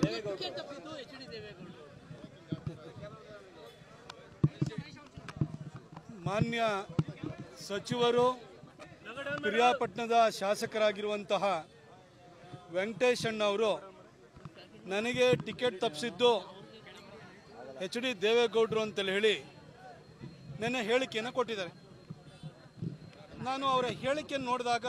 ಮಾನ್ಯ ಸಚಿವರು ಪಿರಿಯಾಪಟ್ಟಣದ ಶಾಸಕರಾಗಿರುವಂತಹ ವೆಂಕಟೇಶಣ್ಣವರು ನನಗೆ ಟಿಕೆಟ್ ತಪ್ಪಿಸಿದ್ದು ಎಚ್ ಡಿ ದೇವೇಗೌಡರು ಅಂತೇಳಿ ಹೇಳಿ ನೆನ್ನೆ ಹೇಳಿಕೆಯನ್ನು ಕೊಟ್ಟಿದ್ದಾರೆ ನಾನು ಅವರ ಹೇಳಿಕೆಯನ್ನು ನೋಡಿದಾಗ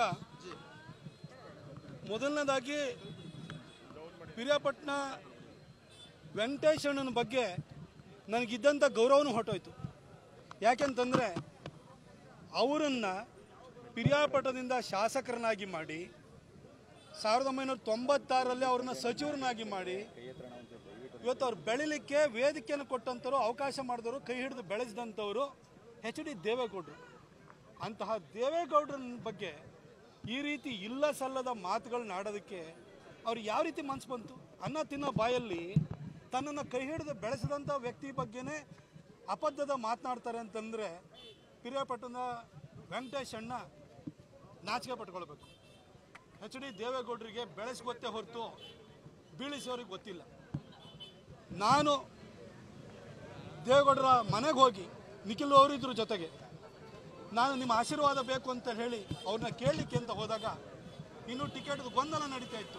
ಮೊದಲನೇದಾಗಿ ಪಿರಿಯಾಪಟ್ಟಣ ವೆಂಕಟೇಶಣ್ಣನ ಬಗ್ಗೆ ನನಗಿದ್ದಂಥ ಗೌರವನೂ ಹೊರಟೋಯ್ತು ಯಾಕೆಂತಂದರೆ ಅವರನ್ನು ಪಿರಿಯಾಪಟ್ಟಣದಿಂದ ಶಾಸಕರನ್ನಾಗಿ ಮಾಡಿ ಸಾವಿರದ ಒಂಬೈನೂರ ತೊಂಬತ್ತಾರರಲ್ಲಿ ಅವ್ರನ್ನ ಸಚಿವರನ್ನಾಗಿ ಮಾಡಿ ಇವತ್ತು ಅವ್ರು ಬೆಳಿಲಿಕ್ಕೆ ವೇದಿಕೆಯನ್ನು ಕೊಟ್ಟಂಥವ್ರು ಅವಕಾಶ ಮಾಡಿದವರು ಕೈ ಹಿಡಿದು ಬೆಳೆಸಿದಂಥವರು ಎಚ್ ಡಿ ದೇವೇಗೌಡರು ಅಂತಹ ದೇವೇಗೌಡರ ಬಗ್ಗೆ ಈ ರೀತಿ ಇಲ್ಲ ಸಲ್ಲದ ಮಾತುಗಳನ್ನ ಆಡೋದಕ್ಕೆ ಅವ್ರು ಯಾವ ರೀತಿ ಮನ್ಸು ಬಂತು ಅನ್ನ ತಿನ್ನೋ ಬಾಯಲ್ಲಿ ತನ್ನನ್ನು ಕೈ ಹಿಡಿದು ಬೆಳೆಸಿದಂಥ ವ್ಯಕ್ತಿ ಬಗ್ಗೆನೇ ಅಬದ್ಧದ ಮಾತನಾಡ್ತಾರೆ ಅಂತಂದರೆ ಪಿರಿಯಾಪಟ್ಟಣದ ವೆಂಕಟೇಶ್ ಅಣ್ಣ ನಾಚಿಕೆ ಪಟ್ಕೊಳ್ಬೇಕು ಎಚ್ ಡಿ ದೇವೇಗೌಡರಿಗೆ ಬೆಳೆಸಿ ಗೊತ್ತೇ ಹೊರತು ಬೀಳಿಸೋರಿಗೆ ಗೊತ್ತಿಲ್ಲ ನಾನು ದೇವೇಗೌಡರ ಮನೆಗೆ ಹೋಗಿ ನಿಖಿಲ್ ಅವರಿದ್ರ ಜೊತೆಗೆ ನಾನು ನಿಮ್ಮ ಆಶೀರ್ವಾದ ಬೇಕು ಅಂತ ಹೇಳಿ ಅವ್ರನ್ನ ಕೇಳಲಿಕ್ಕೆ ಅಂತ ಹೋದಾಗ ಇನ್ನೂ ಟಿಕೆಟ್ ಗೊಂದಲ ನಡೀತಾ ಇತ್ತು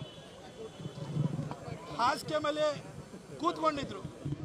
ಹಾಸಿಗೆ ಮೇಲೆ ಕೂತ್ಕೊಂಡಿದ್ರು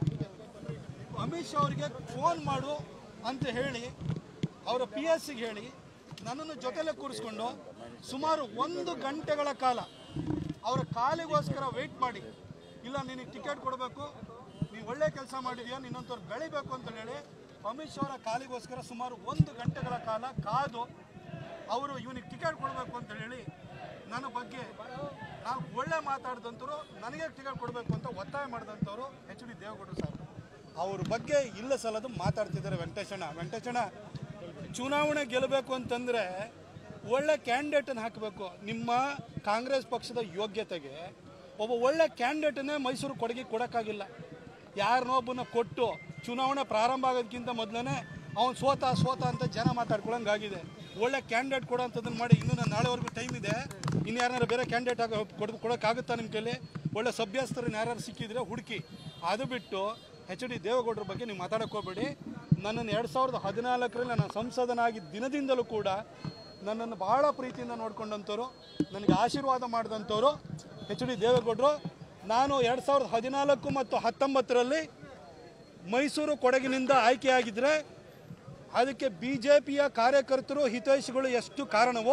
ಅಮಿತ್ ಶಾ ಅವರಿಗೆ ಫೋನ್ ಮಾಡು ಅಂತ ಹೇಳಿ ಅವರ ಪಿ ಎಸ್ ಸಿಗೆ ಹೇಳಿ ನನ್ನನ್ನು ಜೊತೆಲೆ ಕೂರಿಸ್ಕೊಂಡು ಸುಮಾರು ಒಂದು ಗಂಟೆಗಳ ಕಾಲ ಅವರ ಕಾಲಿಗೋಸ್ಕರ ವೆಯ್ಟ್ ಮಾಡಿ ಇಲ್ಲ ನಿನಗೆ ಟಿಕೆಟ್ ಕೊಡಬೇಕು ನೀನು ಒಳ್ಳೆ ಕೆಲಸ ಮಾಡಿದ್ಯಾ ನಿನ್ನಂಥವ್ರು ಬೆಳಿಬೇಕು ಅಂತ ಹೇಳಿ ಅಮಿತ್ ಶಾ ಅವರ ಕಾಲಿಗೋಸ್ಕರ ಸುಮಾರು ಒಂದು ಗಂಟೆಗಳ ಕಾಲ ಕಾದು ಅವರು ಇವನಿಗೆ ಟಿಕೆಟ್ ಕೊಡಬೇಕು ಅಂತ ಹೇಳಿ ನನ್ನ ಬಗ್ಗೆ ನಾವು ಒಳ್ಳೆ ಮಾತಾಡಿದಂಥವ್ರು ನನಗೆ ಟಿಕೆಟ್ ಕೊಡಬೇಕು ಅಂತ ಒತ್ತಾಯ ಮಾಡಿದಂಥವ್ರು ಎಚ್ ಡಿ ದೇವೇಗೌಡರು ಸರ್ ಅವ್ರ ಬಗ್ಗೆ ಇಲ್ಲ ಸಲದು ಮಾತಾಡ್ತಿದ್ದಾರೆ ವೆಂಕಟೇಶಣ್ಣ ವೆಂಕಟೇಶಣ್ಣ ಚುನಾವಣೆ ಗೆಲ್ಲಬೇಕು ಅಂತಂದರೆ ಒಳ್ಳೆ ಕ್ಯಾಂಡಿಡೇಟನ್ನು ಹಾಕಬೇಕು ನಿಮ್ಮ ಕಾಂಗ್ರೆಸ್ ಪಕ್ಷದ ಯೋಗ್ಯತೆಗೆ ಒಬ್ಬ ಒಳ್ಳೆ ಕ್ಯಾಂಡಿಡೇಟನ್ನೇ ಮೈಸೂರು ಕೊಡುಗೆ ಕೊಡೋಕ್ಕಾಗಿಲ್ಲ ಯಾರನ್ನೊಬ್ಬನ ಕೊಟ್ಟು ಚುನಾವಣೆ ಪ್ರಾರಂಭ ಆಗೋದಕ್ಕಿಂತ ಮೊದಲೇ ಅವ್ನು ಸೋತ ಸೋತ ಅಂತ ಜನ ಮಾತಾಡ್ಕೊಳಂಗಾಗಿದೆ ಒಳ್ಳೆ ಕ್ಯಾಂಡಿಡೇಟ್ ಕೊಡೋಂಥದ್ದನ್ನು ಮಾಡಿ ಇನ್ನೂ ನಾನು ನಾಳೆವರೆಗೂ ಟೈಮ್ ಇದೆ ಇನ್ನು ಯಾರನ್ನಾರು ಬೇರೆ ಕ್ಯಾಂಡಿಡೇಟ್ ಆಗ ಕೊಡ್ ಕೊಡೋಕ್ಕಾಗುತ್ತಾ ನಿಮ್ಮ ಕೈಲಿ ಒಳ್ಳೆ ಸಭ್ಯಸ್ಥರನ್ನ ಯಾರು ಸಿಕ್ಕಿದ್ರೆ ಹುಡುಕಿ ಅದು ಬಿಟ್ಟು ಎಚ್ ಡಿ ದೇವೇಗೌಡರ ಬಗ್ಗೆ ನೀವು ಮಾತಾಡೋಕೆ ಹೋಗ್ಬೇಡಿ ನನ್ನನ್ನು ಎರಡು ಸಾವಿರದ ಹದಿನಾಲ್ಕರಲ್ಲಿ ನಾನು ಸಂಸದನಾಗಿ ದಿನದಿಂದಲೂ ಕೂಡ ನನ್ನನ್ನು ಬಹಳ ಪ್ರೀತಿಯಿಂದ ನೋಡ್ಕೊಂಡಂಥವ್ರು ನನಗೆ ಆಶೀರ್ವಾದ ಮಾಡಿದಂಥವ್ರು ಎಚ್ ಡಿ ದೇವೇಗೌಡರು ನಾನು ಎರಡು ಸಾವಿರದ ಹದಿನಾಲ್ಕು ಮತ್ತು ಹತ್ತೊಂಬತ್ತರಲ್ಲಿ ಮೈಸೂರು ಕೊಡಗಿನಿಂದ ಆಯ್ಕೆಯಾಗಿದ್ದರೆ ಅದಕ್ಕೆ ಬಿ ಜೆ ಪಿಯ ಕಾರ್ಯಕರ್ತರು ಹಿತೈಷಿಗಳು ಎಷ್ಟು ಕಾರಣವೋ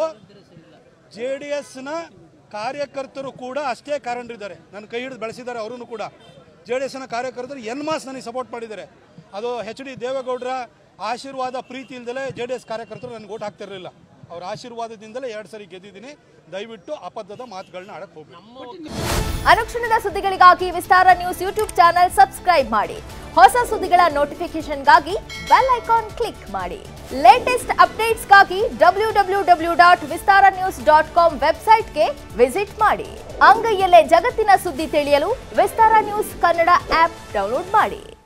ಜೆ ಡಿ ಎಸ್ನ ಕಾರ್ಯಕರ್ತರು ಕೂಡ ಅಷ್ಟೇ ಕಾರಣರಿದ್ದಾರೆ ನನ್ನ ಕೈ ಹಿಡಿದು ಬೆಳೆಸಿದ್ದಾರೆ ಅವರೂ ಕೂಡ ಜೆ ಡಿ ಎಸ್ನ ಕಾರ್ಯಕರ್ತರು ಎನ್ ಮಾಸ್ ನನಗೆ ಸಪೋರ್ಟ್ ಮಾಡಿದ್ದಾರೆ ಅದು ಎಚ್ ಡಿ ದೇವೇಗೌಡರ ಆಶೀರ್ವಾದ ಪ್ರೀತಿ ಇಲ್ದಲೇ ಜೆ ಡಿ ಎಸ್ ಕಾರ್ಯಕರ್ತರು ನನಗೆ ಓಟ್ ಹಾಕ್ತಿರಲಿಲ್ಲ ಅವ್ರ ಆಶೀರ್ವಾದದಿಂದಲೇ ಎರಡು ಸರಿ ಗೆದ್ದಿದ್ದೀನಿ ದಯವಿಟ್ಟು ಅಪದ್ಧದ ಮಾತುಗಳನ್ನ ಆಡಕ್ಕೆ ಹೋಗ್ಬೇಡಿ ಅನುಕ್ಷಣದ ಸುದ್ದಿಗಳಿಗಾಗಿ Vistara news YouTube channel subscribe ಮಾಡಿ ಹೊಸ ಸುದ್ದಿಗಳ ನೋಟಿಫಿಕೇಶನ್ಗಾಗಿ ಬೆಲ್ ಐಕಾನ್ ಕ್ಲಿಕ್ ಮಾಡಿ ಲೇಟೆಸ್ಟ್ ಅಪ್ಡೇಟ್ಸ್ಗಾಗಿ W W W dot Vistara news dot com ವೆಬ್ಸೈಟ್ಗೆ ವಿಸಿಟ್ ಮಾಡಿ ಅಂಗೈಯಲ್ಲೇ ಜಗತ್ತಿನ ಸುದ್ದಿ ತಿಳಿಯಲು ವಿಸ್ತಾರ ನ್ಯೂಸ್ ಕನ್ನಡ ಆಪ್ ಡೌನ್ಲೋಡ್ ಮಾಡಿ